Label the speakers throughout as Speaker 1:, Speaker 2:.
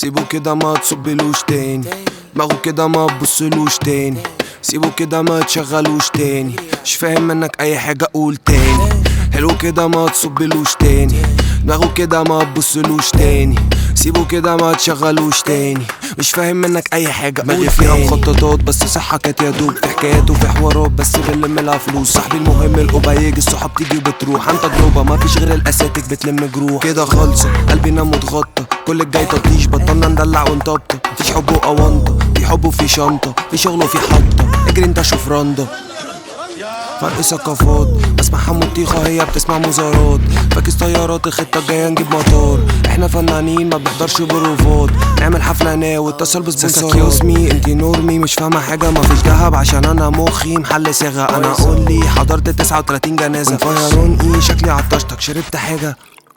Speaker 1: سيبه كده ما تصبلوش تاني دماغه كده ما تبصلوش تاني سيبه كده ما تشغلوش تاني مش فاهم منك اي حاجة قول تاني حلو كده ما تصبلوش تاني دماغه كده ما تبصلوش تاني سيبه كده ما تشغلوش تاني مش فاهم منك اي حاجة دماغي فيها مخططات بس صحة كانت يا دوب في حكايات وفي حوارات بس بنلم لها فلوس صاحبي المهم القبا يجي الصحاب تيجي وبتروح عن تجربة ما فيش غير الاساتك بتلم جروح كده خالصة قلبي نام متغطى كل الجاي تطيش بطلنا ندلع ونطبطب مفيش حب وأونطة في حب وفي شنطة في شغل وفي حطة اجري انت شوف رندا فرق ثقافات بسمع حمو الطيخة هي بتسمع مزارات فاكس طيارات الخطة الجاية نجيب مطار احنا فنانين ما بنحضرش بروفات نعمل حفلة انا واتصل بسبونسرات يوسمي انتي نورمي مش فاهمة حاجة ما فيش دهب عشان انا مخي محل صيغة انا قولي حضرت 39 جنازة فيرون ايه شكلي عطشتك شربت حاجة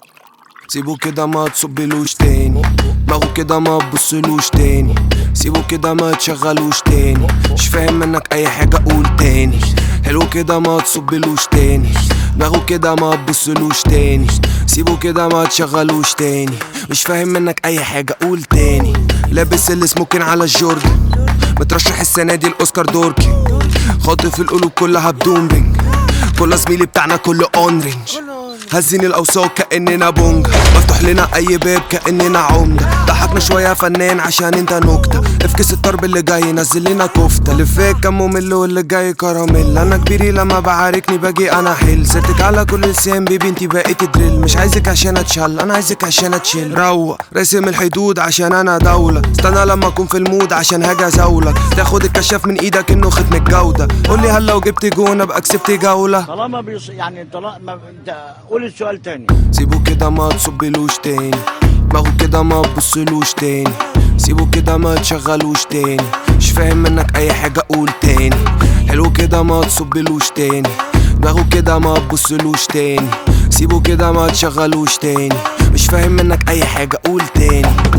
Speaker 1: سيبه كده ما تصبلوش تاني دماغه كده ما تبصلوش تاني سيبه كده ما تشغلوش تاني مش فاهم منك اي حاجة قول تاني حلو كده ما تصبلوش تاني دماغه كده ما تبصلوش تاني سيبه كده ما تشغلوش تاني مش فاهم منك اي حاجة قول تاني لابس السموكين على الجوردن مترشح السنة دي الاوسكار دوركي خاطف القلوب كلها بدون بنج كل زميلي بتاعنا كله اون رينج هزين الاوساق كاننا بونج مفتوح لنا اي باب كاننا عمده ضحكنا شويه يا فنان عشان انت نكته افكس الطرب اللي جاي نزل لنا كفته اللي فيك كم ممل واللي جاي كراميل انا كبيري لما بعاركني باجي انا حل ستك على كل لسان بيبي انتي بقيت دريل مش عايزك عشان اتشل انا عايزك عشان اتشيل روق راسم الحدود عشان انا دوله استنى لما اكون في المود عشان هاجي ازولك تاخد الكشاف من ايدك انه ختم الجوده قولي هل لو جبت جون ابقى كسبت جوله
Speaker 2: طالما بيص... يعني طالما انت قول السؤال تاني
Speaker 1: سيبه كده ما تصبلوش تاني دماغه كده ما تبصلوش تاني سيبه كده ما تشغلوش تاني مش فاهم منك اي حاجة قول تاني حلو كده ما تصبلوش تاني دماغه كده ما تبصلوش تاني سيبه كده ما تشغلوش تاني مش فاهم منك اي حاجة قول تاني